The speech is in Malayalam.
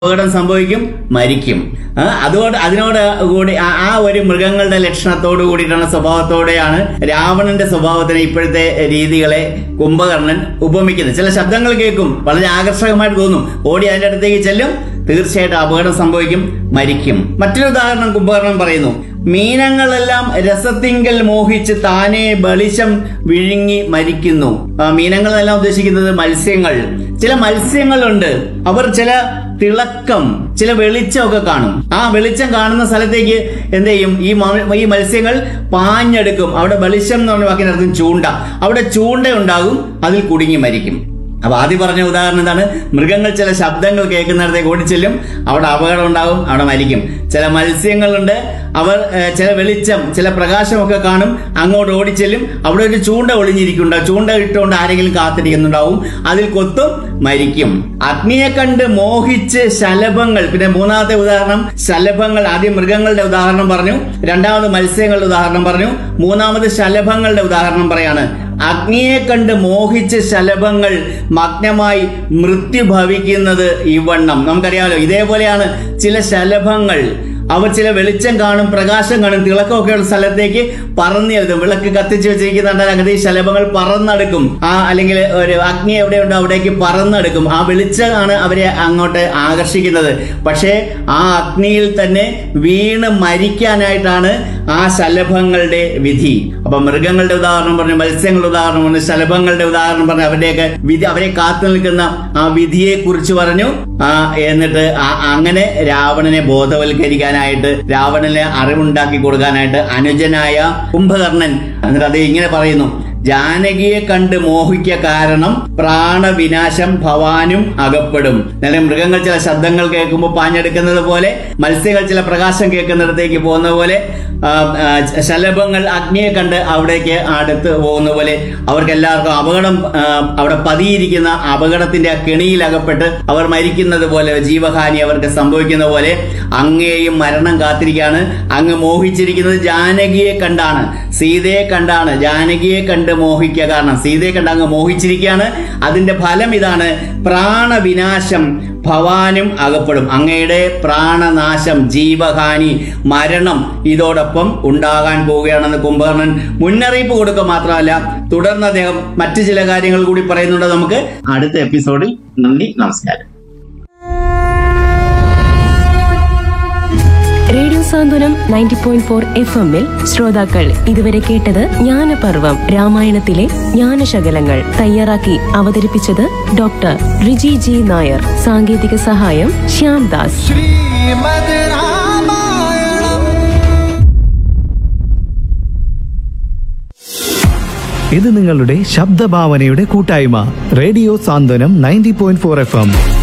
അപകടം സംഭവിക്കും മരിക്കും ആ, അതുകൊണ്ട് അതിനോട് കൂടി ആ- ആ ഒരു മൃഗങ്ങളുടെ ലക്ഷണത്തോട് കൂടിയിട്ടുള്ള സ്വഭാവത്തോടെയാണ് രാവണന്റെ സ്വഭാവത്തിന് ഇപ്പോഴത്തെ രീതികളെ കുംഭകർണൻ ഉപമിക്കുന്നത് ചില ശബ്ദങ്ങൾ കേൾക്കും വളരെ ആകർഷകമായിട്ട് തോന്നും ഓടി അതിന്റെ അടുത്തേക്ക് ചെല്ലും തീർച്ചയായിട്ടും അപകടം സംഭവിക്കും മരിക്കും മറ്റൊരു ഉദാഹരണം കുംഭകർണൻ പറയുന്നു മീനങ്ങളെല്ലാം രസത്തിങ്കൽ മോഹിച്ച് താനെ ബളിശം വിഴുങ്ങി മരിക്കുന്നു ആ, മീനങ്ങളെല്ലാം ഉദ്ദേശിക്കുന്നത് മത്സ്യങ്ങൾ ചില മത്സ്യങ്ങളുണ്ട് അവർ ചില തിളക്കം ചില വെളിച്ചമൊക്കെ കാണും ആ വെളിച്ചം കാണുന്ന സ്ഥലത്തേക്ക് എന്ത് ചെയ്യും ഈ മ- ഈ മത്സ്യങ്ങൾ പാഞ്ഞെടുക്കും അവിടെ വെളിച്ചം എന്ന് പറഞ്ഞ വാക്കിനർത്ഥം ചൂണ്ട അവിടെ ചൂണ്ട ഉണ്ടാകും അതിൽ കുടുങ്ങി മരിക്കും അപ്പൊ ആദ്യം പറഞ്ഞ ഉദാഹരണം എന്താണ് മൃഗങ്ങൾ ചില ശബ്ദങ്ങൾ കേൾക്കുന്നിടത്തേക്ക് ഓടിച്ചെല്ലും അവിടെ അപകടം ഉണ്ടാകും അവിടെ മരിക്കും ചില മത്സ്യങ്ങളുണ്ട് അവർ ഏഹ്, ചില വെളിച്ചം ചില പ്രകാശമൊക്കെ കാണും അങ്ങോട്ട് ഓടിച്ചെല്ലും അവിടെ ഒരു ചൂണ്ട ഒളിഞ്ഞിരിക്കുന്നുണ്ടാവും ചൂണ്ട ഇട്ടുകൊണ്ട് ആരെങ്കിലും കാത്തിരിക്കുന്നുണ്ടാവും അതിൽ കൊത്തും മരിക്കും അഗ്നിയെ കണ്ട് മോഹിച്ച് ശലഭങ്ങൾ പിന്നെ മൂന്നാമത്തെ ഉദാഹരണം ശലഭങ്ങൾ ആദ്യം മൃഗങ്ങളുടെ ഉദാഹരണം പറഞ്ഞു രണ്ടാമത് മത്സ്യങ്ങളുടെ ഉദാഹരണം പറഞ്ഞു മൂന്നാമത് ശലഭങ്ങളുടെ ഉദാഹരണം പറയാണ് അഗ്നിയെ കണ്ട് മോഹിച്ച് ശലഭങ്ങൾ മഗ്നമായി മൃത്യു ഭവിക്കുന്നത് ഇവണ്ണം നമുക്കറിയാമല്ലോ ഇതേപോലെയാണ് ചില ശലഭങ്ങൾ അവർ ചില വെളിച്ചം കാണും പ്രകാശം കാണും തിളക്കമൊക്കെയുള്ള സ്ഥലത്തേക്ക് പറന്നു എഴുതും വിളക്ക് കത്തിച്ച് വെച്ചിരിക്കുന്നുണ്ട് അങ്ങനെ ഈ ശലഭങ്ങൾ പറന്നെടുക്കും ആ അല്ലെങ്കിൽ ഒരു അഗ്നി എവിടെയുണ്ടോ അവിടേക്ക് പറന്നെടുക്കും ആ വെളിച്ചമാണ് അവരെ അങ്ങോട്ട് ആകർഷിക്കുന്നത് പക്ഷേ ആ അഗ്നിയിൽ തന്നെ വീണ് മരിക്കാനായിട്ടാണ് ആ ശലഭങ്ങളുടെ വിധി അപ്പൊ മൃഗങ്ങളുടെ ഉദാഹരണം പറഞ്ഞു മത്സ്യങ്ങളുടെ ഉദാഹരണം പറഞ്ഞു ശലഭങ്ങളുടെ ഉദാഹരണം പറഞ്ഞു അവരുടെയൊക്കെ വിധി അവരെ കാത്തു നിൽക്കുന്ന ആ വിധിയെ കുറിച്ച് പറഞ്ഞു ആ എന്നിട്ട് ആ- അങ്ങനെ രാവണനെ ബോധവൽക്കരിക്കാനായിട്ട് രാവണനെ അറിവുണ്ടാക്കി കൊടുക്കാനായിട്ട് അനുജനായ കുംഭകർണൻ എന്നിട്ട് അത് ഇങ്ങനെ പറയുന്നു ജാനകിയെ കണ്ട് മോഹിക്ക കാരണം പ്രാണവിനാശം ഭവാനും അകപ്പെടും നല്ല മൃഗങ്ങൾ ചില ശബ്ദങ്ങൾ കേൾക്കുമ്പോൾ പാഞ്ഞെടുക്കുന്നത് പോലെ മത്സ്യങ്ങൾ ചില പ്രകാശം കേൾക്കുന്നിടത്തേക്ക് പോകുന്ന പോലെ ആ, ആ, ശലഭങ്ങൾ അഗ്നിയെ കണ്ട് അവിടേക്ക് അടുത്ത് പോകുന്ന പോലെ അവർക്ക് എല്ലാവർക്കും അപകടം ആ, അവിടെ പതിയിരിക്കുന്ന അപകടത്തിന്റെ ആ കെണിയിൽ അകപ്പെട്ട് അവർ മരിക്കുന്നത് പോലെ ജീവഹാനി അവർക്ക് സംഭവിക്കുന്ന പോലെ അങ്ങേയും മരണം കാത്തിരിക്കാണ് അങ്ങ് മോഹിച്ചിരിക്കുന്നത് ജാനകിയെ കണ്ടാണ് സീതയെ കണ്ടാണ് ജാനകിയെ കണ്ട് മോഹിക്കുക കാരണം സീതയെ കണ്ട് അങ്ങ് മോഹിച്ചിരിക്കുകയാണ് അതിന്റെ ഫലം ഇതാണ് പ്രാണവിനാശം ഭവാനും അകപ്പെടും അങ്ങയുടെ പ്രാണനാശം ജീവഹാനി മരണം ഇതോടൊപ്പം ഉണ്ടാകാൻ പോവുകയാണെന്ന് കുംഭകർണൻ മുന്നറിയിപ്പ് കൊടുക്കുക മാത്രമല്ല തുടർന്ന് അദ്ദേഹം മറ്റു ചില കാര്യങ്ങൾ കൂടി പറയുന്നുണ്ട് നമുക്ക് അടുത്ത എപ്പിസോഡിൽ നന്ദി നമസ്കാരം radio Santhwanam ninety point four F എമ്മിൽ ശ്രോതാക്കൾ ഇതുവരെ കേട്ടത് ജ്ഞാനപർവം രാമായണത്തിലെ ജ്ഞാനശകലങ്ങൾ തയ്യാറാക്കി അവതരിപ്പിച്ചത് ഡോക്ടർ റിജി ജി നായർ സാങ്കേതിക സഹായം ശ്യാം ദാസ് ശ്രീമദ് രാമായണം ഇത് നിങ്ങളുടെ ശബ്ദഭാവനയുടെ കൂട്ടായ്മ radio Santhwanam ninety point four F M